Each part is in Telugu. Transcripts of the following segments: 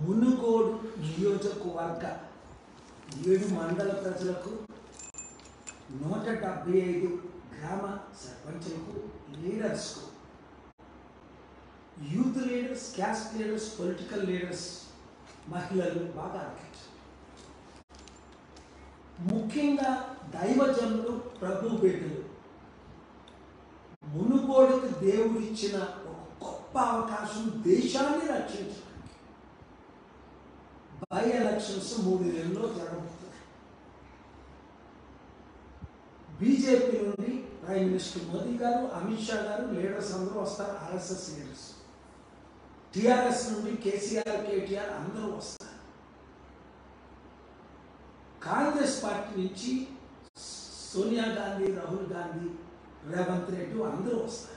మునుగోడు నియోజకవర్గ ఏడు మండల ప్రజలకు నూట డెబ్బై ఐదు గ్రామ సర్పంచులకు లీడర్స్కు youth leaders caste leaders political leaders మహిళలు బాగా ఆలకించారు ముఖ్యంగా దైవజనులు ప్రభు బిడ్డలు మునుగోడుకు దేవుడిచ్చిన ఒక గొప్ప అవకాశం దేశాన్ని రక్షించడానికి బై ఎలక్షన్స్ మూడు నెలల్లో జరగబోతున్నాయి బీజేపీ నుండి ప్రైమ్ మినిస్టర్ మోదీ గారు అమిత్ షా గారు లీడర్స్ అందరూ వస్తారు ఆర్ఎస్ఎస్ లీడర్స్ టిఆర్ఎస్ నుండి కేసీఆర్ కేటీఆర్ అందరూ వస్తారు కాంగ్రెస్ పార్టీ నుంచి సోనియా గాంధీ రాహుల్ గాంధీ రేవంత్ రెడ్డి అందరూ వస్తారు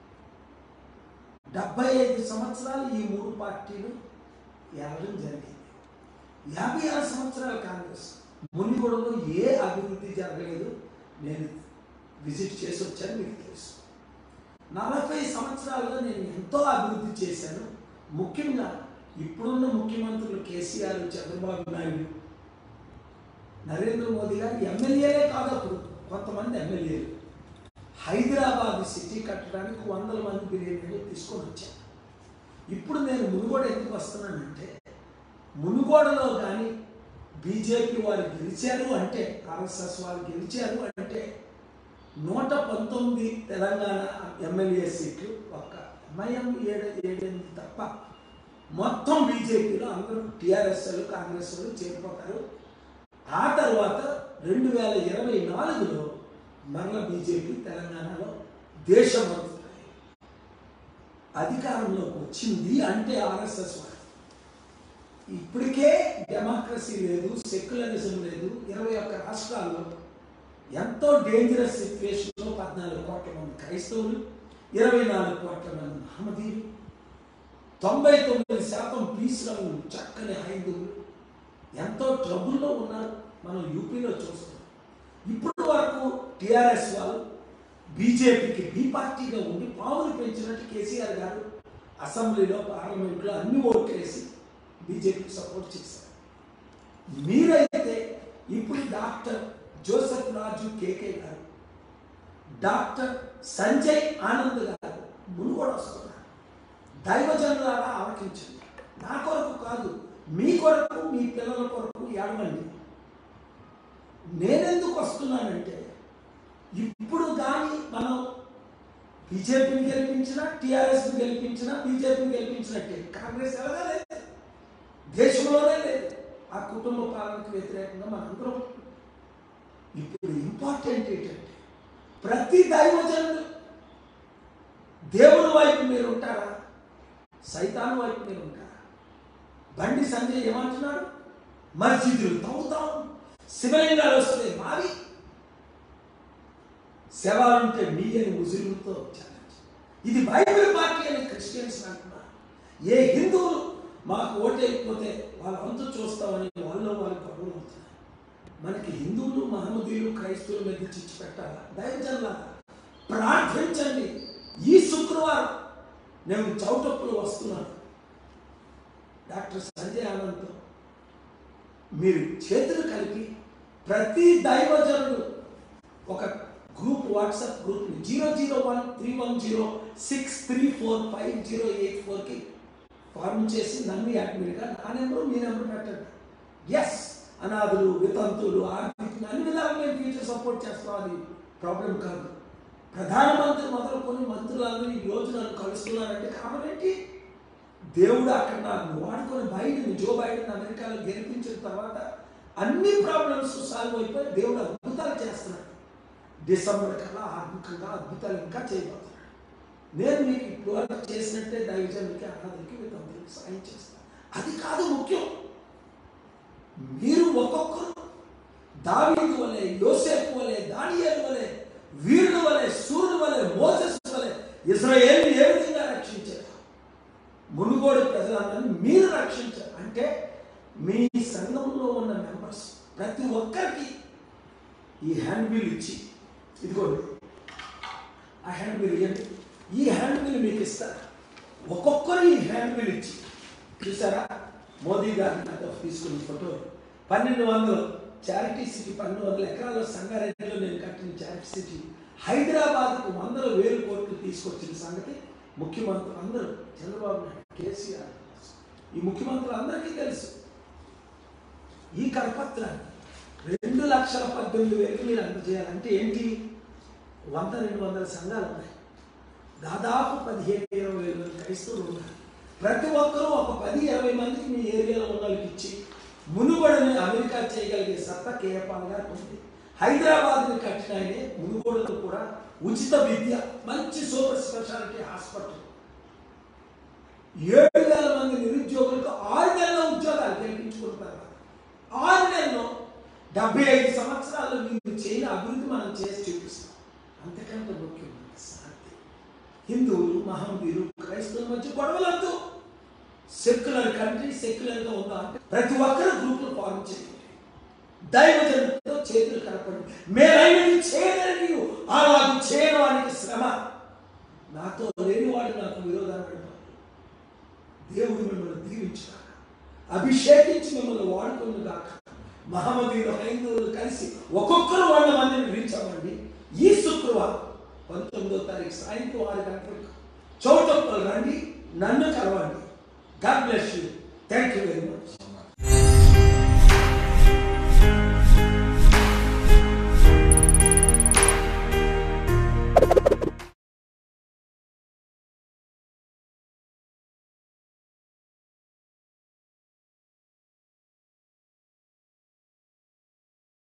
డెబ్బై ఐదు సంవత్సరాలు ఈ మూడు పార్టీలు ఏలడం జరిగింది యాభై ఆరు సంవత్సరాల కాంగ్రెస్ మునిగొడలో ఏ అభివృద్ధి జరగలేదు నేను విజిట్ చేసి వచ్చాను మీకు తెలుసు నలభై సంవత్సరాల్లో నేను ఎంతో అభివృద్ధి చేశాను ముఖ్యంగా ఇప్పుడున్న ముఖ్యమంత్రులు కేసీఆర్ చంద్రబాబు నాయుడు నరేంద్ర మోదీ గారు ఎమ్మెల్యేలే కాదు అప్పుడు కొంతమంది ఎమ్మెల్యేలు హైదరాబాద్ సిటీ కట్టడానికి వందల మంది బిర్యానీలు తీసుకొని వచ్చాను ఇప్పుడు నేను మునుగోడ ఎందుకు వస్తున్నానంటే మునుగోడలో కానీ బీజేపీ వారు గెలిచారు అంటే ఆర్ఎస్ఎస్ వారు గెలిచారు అంటే నూట పంతొమ్మిది తెలంగాణ ఎమ్మెల్యే సీట్లు ఒక్క ఎంఐఎం ఏడు ఏడెనిమిది తప్ప మొత్తం బీజేపీలో అందరూ టీఆర్ఎస్ వాళ్ళు కాంగ్రెస్ వాళ్ళు చేరిపోతారు ఆ తర్వాత రెండు వేల ఇరవై నాలుగులో మరల బీజేపీ తెలంగాణలో దేశమంతా అధికారంలోకి వచ్చింది అంటే ఆర్ఎస్ఎస్ వారు ఇప్పటికే డెమోక్రసీ లేదు సెక్యులరిజం లేదు ఇరవై ఒక్క రాష్ట్రాల్లో ఎంతో డేంజరస్ సిచ్యువేషన్లో పద్నాలుగు కోట్ల మంది క్రైస్తవులు ఇరవై నాలుగు కోట్ల మంది మహమ్మదీయులు తొంభై తొమ్మిది శాతం పీసులను చక్కని హైందువులు ఎంతో ట్రబుల్లో ఉన్నారు మనం యూపీలో చూస్తున్నాం ఇప్పటి వరకు టిఆర్ఎస్ వాళ్ళు బీజేపీకి బి పార్టీగా ఉండి పావులు పెంచినట్టు కేసీఆర్ గారు అసెంబ్లీలో పార్లమెంట్లో అన్ని ఓట్లు వేసి బీజేపీకి సపోర్ట్ చేశారు మీరైతే ఇప్పుడు డాక్టర్ జోసెఫ్ రాజు కేకే గారు డాక్టర్ సంజయ్ ఆనంద్ గారు మునుగోడు వస్తున్నారు దైవజనులారా ఆలకించండి నా కొరకు కాదు మీ కొరకు మీ పిల్లల కొరకు ఏడవండి నేనెందుకు వస్తున్నానంటే ఇప్పుడు కానీ మనం బీజేపీని గెలిపించినా టీఆర్ఎస్ని గెలిపించినా బీజేపీని గెలిపించినట్టే కాంగ్రెస్ ఎలాగా లేదు దేశంలోనే లేదు ఆ కుటుంబ పాలనకు వ్యతిరేకంగా మనందరం ఇప్పుడు ఇంపార్టెంట్ ఏంటంటే ప్రతి దైవజనుడు దేవుని వైపు మీరు ఉంటారా సైతాను వైపు మీరు ఉంటారా బండి సంజయ్ ఏమంటున్నాడు మస్జిదులు తవ్వుతాం శివలింగాలు వస్తే మావి శవాలుంటే మీ అని ముస్లింలతో ఛాలెంజ్ ఇది బైబిల్ పార్టీ అని క్రిస్టియన్స్ అంటున్నారు ఏ హిందువులు మాకు ఓటేయకపోతే వాళ్ళ అంతు చూస్తామని వాళ్ళు వాళ్ళు గొడవలు అవుతున్నారు మనకి హిందువులు మహమ్మదీయులు క్రైస్తవుల మీద చిచ్చు పెట్టాలా దయచల్లా ప్రార్థించండి ఈ శుక్రవారం నేను చౌటప్పులు వస్తున్నాను డాక్టర్ సంజయ్ ఆనంద్తో మీరు చేతులు కలిపి ప్రతి దైవజనుడు ఒక గ్రూప్ వాట్సాప్ గ్రూప్ని zero zero one three one zero six three four five zero eight ఫోర్కి ఫార్మ్ చేసి నన్ను యాడ్మిట్గా నా నెంబరు మీ నెంబర్ పెట్టండి ఎస్ అనాథులు వితంతులు ఆర్థిక అన్ని విధాలు మేము ఫ్యూచర్ సపోర్ట్ చేస్తాం అది ప్రాబ్లం కాదు ప్రధానమంత్రి మొదలుకొని మంత్రులందరూ ఈ రోజు నన్ను కలుస్తున్నారంటే కారణం ఏంటి దేవుడు అక్కడ నాకు వాడుకొని బైడెన్ జో బైడెన్ అమెరికాలో గెలిపించిన తర్వాత అన్ని ప్రాబ్లమ్స్ సాల్వ్ అయిపోయి దేవుడు అద్భుతాలు చేస్తున్నాడు డిసెంబర్ కల్లా ఆత్మకంగా అద్భుతాలు ఇంకా చేయబోతున్నాడు నేను మీకు ఇప్పుడు వరకు చేసినట్టే దైవజనులకి అనాథులకి వితంతులకి సాయం చేస్తాను అది కాదు ముఖ్యం మీరు ఒక్కొక్కరు దావీదు వలె యోసేపు వలె దానియేలు వలె వీరుడు వలె సూర్యుడు వలె మోసెస్ వలె ఇజ్రాయేల్ ఏ విధంగా రక్షించారు మునుగోడు ప్రజలందరినీ మీరు రక్షించారు అంటే మీ సంఘంలో ఉన్న మెంబర్స్ ప్రతి ఒక్కరికి ఈ హ్యాండ్ బిల్ ఇచ్చి ఇదిగోండి ఆ హ్యాండ్ బిల్ ఇవ్వండి ఈ హ్యాండ్ బిల్ మీకు ఇస్తారు ఒక్కొక్కరు ఈ హ్యాండ్ బిల్ ఇచ్చి చూసారా మోదీ గారిని నాతో తీసుకున్న ఫోటో పన్నెండు వందలు చారిటీ సిటీ పన్నెండు వందల ఎకరాల సంగారెడ్డిలో నేను కట్టిన చారిటీ సిటీ హైదరాబాద్కు వందల వేలు కోట్లు తీసుకొచ్చిన సంగతి ముఖ్యమంత్రులు అందరూ చంద్రబాబు నాయుడు కేసీఆర్ ఈ ముఖ్యమంత్రులు అందరికీ తెలుసు ఈ కరపత్రాన్ని రెండు లక్షల పద్దెనిమిది వేలకు మీరు అందజేయాలంటే ఏంటి వంద రెండు వందల సంఘాలు ఉన్నాయి దాదాపు పదిహేను ఇరవై వేల మంది క్రైస్తవులు ఉన్నారు ప్రతి ఒక్కరూ ఒక పది ఇరవై మందికి మీ ఏరియాలో ఉన్న వాళ్ళకి ఇచ్చి మునుగోడని అమెరికా చేయగలిగే సత్తా కేఏపాల్ గారికి ఉంది హైదరాబాద్ని కట్టిన ఆయనే మునుగోడలో కూడా ఉచిత విద్య మంచి సూపర్ స్పెషాలిటీ హాస్పిటల్ ఏడు వేల మంది నిరుద్యోగులకు ఆరు నెలల ఉద్యోగాలు కల్పించుకుంటారు ఆరు నెలల్లో డెబ్బై ఐదు సంవత్సరాల్లో మీరు చేయని అభివృద్ధి మనం చేసి చూపిస్తాం అంతకంటే ముఖ్యమైన శాంతి హిందువులు మహమ్మీయులు క్రైస్తవుల మధ్య గొడవలొద్దు సెక్యులర్ కంట్రీ సెక్యులర్గా ఉందా అంటే ప్రతి ఒక్కరు గ్రూపులు ఫార్మ్ చేయండి దైవజనులతో చేతులు కలపండి మేలైనది చేయలేని నీవు అలాగే చేయడానికి శ్రమ నాతో లేనివాడు నాకు విరోధాన్ని పెడతాడు దేవుడు మిమ్మల్ని దీవించుగాక అభిషేకించి మిమ్మల్ని వాడుకుందుగాక మహమ్మదీయులు హైందువులు కలిసి ఒక్కొక్కరు వంద మందిని రీచ్ అవ్వండి ఈ శుక్రవారం పంతొమ్మిదో తారీఖు సాయంత్రం ఆరు గంటలకు చౌటప్పలు రండి నన్ను కలవండి God bless you thank you very